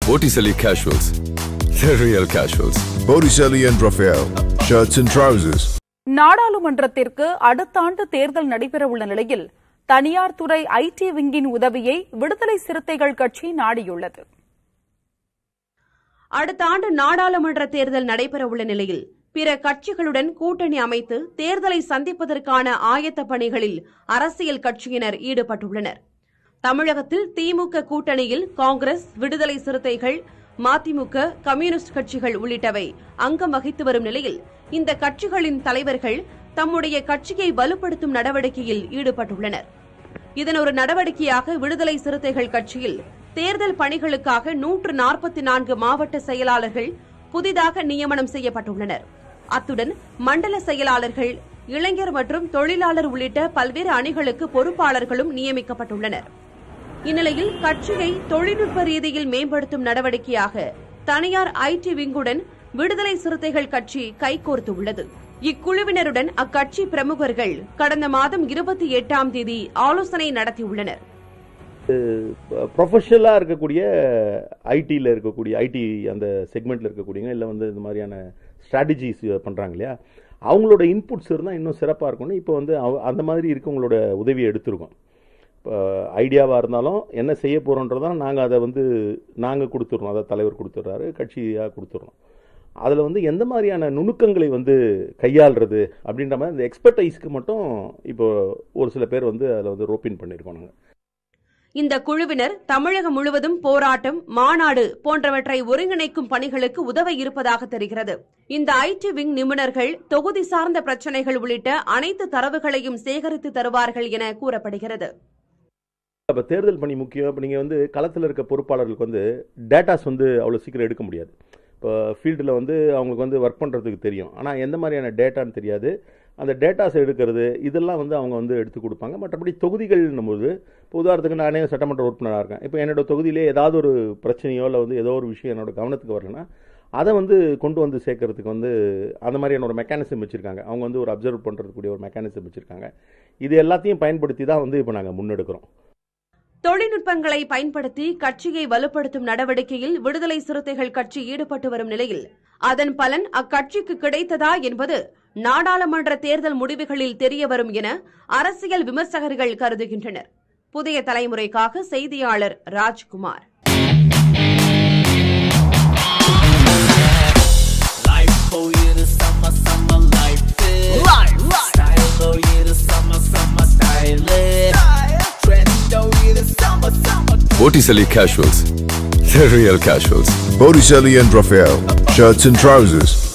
Botticelli Casuals. The real casuals. Botticelli and Raphael, shirts and trousers. நாடாளுமன்றத்திற்கு அடுத்த ஆண்டு தேர்தல் நடைபெறவுள்ள நிலையில் தனியார் துறை ஐடி விங்கின் உதவியை விடுதலை சிறுத்தைகள் கட்சி நாடியுள்ளது அடுத்த ஆண்டு நாடாளுமன்ற தேர்தல் நடைபெறவுள்ள நிலையில் பிற கட்சிகளுடன் கூட்டணி அமைத்து தேர்தலை சந்திப்பதற்கான ஆயத்த பணிகளில் அரசியல் கட்சியினர் ஈடுபட்டுள்ளனர் தமிழகத்தில் திமுக கூட்டணியில் காங்கிரஸ் விடுதலை சிறுத்தைகள் மதிமுக கம்யூனிஸ்ட் கட்சிகள் உள்ளிட்டவை அங்கம் வகித்து வரும் நிலையில் இந்த கட்சிகளின் தலைவர்கள் தம்முடைய கட்சியை வலுப்படுத்தும் நடவடிக்கையில் ஈடுபட்டுள்ளனர் இதன் ஒரு நடவடிக்கையாக விடுதலை சிறுத்தைகள் கட்சியில் தேர்தல் பணிகளுக்காக நூற்று நாற்பத்தி நான்கு மாவட்ட செயலாளர்கள் புதிதாக நியமனம் செய்யப்பட்டுள்ளனர் அத்துடன் மண்டல செயலாளர்கள் இளைஞர் மற்றும் தொழிலாளர் உள்ளிட்ட பல்வேறு அணிகளுக்கு பொறுப்பாளர்களும் நியமிக்கப்பட்டுள்ளனர் இந்நிலையில் கட்சியை தொழில்நுட்ப ரீதியில் மேம்படுத்தும் நடவடிக்கையாக தனியார் ஐடி விங்குடன் விடுதலை சிறுத்தைகள் கட்சி கைகோர்த்துள்ளது இக்குழுவினருடன் அக்கட்சி பிரமுகர்கள் கடந்த மாதம் இருபத்தி எட்டாம் தேதி ஆலோசனை நடத்தியுள்ளனர் ப்ரொஃபஷனலாக இருக்கக்கூடிய ஐடியில் இருக்கக்கூடிய ஐடி அந்த செக்மெண்ட்டில் இருக்கக்கூடியவங்க இல்லை வந்து இந்த மாதிரியான ஸ்ட்ராட்டஜிஸ் பண்ணுறாங்க இல்லையா அவங்களோட இன்புட்ஸ் இருந்தால் இன்னும் சிறப்பாக இருக்கும்னு இப்போ வந்து அவ- அந்த மாதிரி இருக்கவங்களோட உதவியை எடுத்திருக்கோம் இப்போ ஐடியாவாக இருந்தாலும் என்ன செய்ய போகிறோன்றதான் நாங்கள் அதை வந்து நாங்கள் கொடுத்துட்றோம் அதை தலைவர் கொடுத்துட்றாரு கட்சியாக கொடுத்துட்றோம் அதில் வந்து எந்த மாதிரியான நுணுக்கங்களை வந்து கையாளுறது அப்படின்ற மாதிரி இந்த எக்ஸ்பர்டைஸ்க்கு மட்டும் இப்போ ஒரு சில பேர் வந்து அதில் வந்து ரோப்பின் பண்ணியிருக்கோம் நாங்கள் இந்த குழுவினர் தமிழகம் முழுவதும் போராட்டம் மாநாடு போன்றவற்றை ஒருங்கிணைக்கும் பணிகளுக்கு உதவ இருப்பதாக தெரிகிறது இந்த ஐடி விங் நிபுணர்கள் தொகுதி சார்ந்த பிரச்சனைகள் உள்ளிட்ட அனைத்து தரவுகளையும் சேகரித்து தருவார்கள் என கூறப்படுகிறது இப்போ தேர்தல் பணி முக்கியம் இப்போ நீங்கள் வந்து களத்தில் இருக்க பொறுப்பாளர்களுக்கு வந்து டேட்டாஸ் வந்து அவ்வளோ சீக்கிரம் எடுக்க முடியாது இப்போ ஃபீல்டில் வந்து அவங்களுக்கு வந்து ஒர்க் பண்ணுறதுக்கு தெரியும் ஆனால் எந்த மாதிரியான டேட்டான்னு தெரியாது அந்த டேட்டாஸ் எடுக்கிறது இதெல்லாம் வந்து அவங்க வந்து எடுத்து கொடுப்பாங்க மற்றபடி தொகுதிகள்னும் போது இப்போ உதாரணத்துக்கு நானே சட்டமன்ற உறுப்பினராக இருக்கேன் இப்போ என்னோட தொகுதியிலே ஏதாவது ஒரு பிரச்சனையோ இல்லை வந்து ஏதோ ஒரு விஷயம் என்னோட கவனத்துக்கு வரலன்னா அதை வந்து கொண்டு வந்து சேர்க்கறதுக்கு வந்து அந்த மாதிரியான ஒரு மெக்கானிசம் வச்சுருக்காங்க அவங்க வந்து ஒரு அப்சர்வ் பண்ணுறதுக்கூடிய ஒரு மெக்கானிசம் வச்சுருக்காங்க இது எல்லாத்தையும் பயன்படுத்தி தான் வந்து இப்போ நாங்கள் முன்னெடுக்கிறோம் தொழில்நுட்பங்களை பயன்படுத்தி கட்சியை வலுப்படுத்தும் நடவடிக்கையில் விடுதலை சிறுத்தைகள் கட்சி ஈடுபட்டு வரும் நிலையில் அதன் பலன் அக்கட்சிக்கு கிடைத்ததா என்பது நாடாளுமன்ற தேர்தல் முடிவுகளில் தெரியவரும் என அரசியல் விமர்சகர்கள் கருதுகின்றனர் புதிய தலைமுறைக்காக செய்தியாளர் Rajkumar Life for you the summer, summer life is. Life, Style for you the summer, summer style is. Trend for you the summer, summer. Botticelli Casuals. The real casuals. Botticelli and Raphael, shirts and trousers.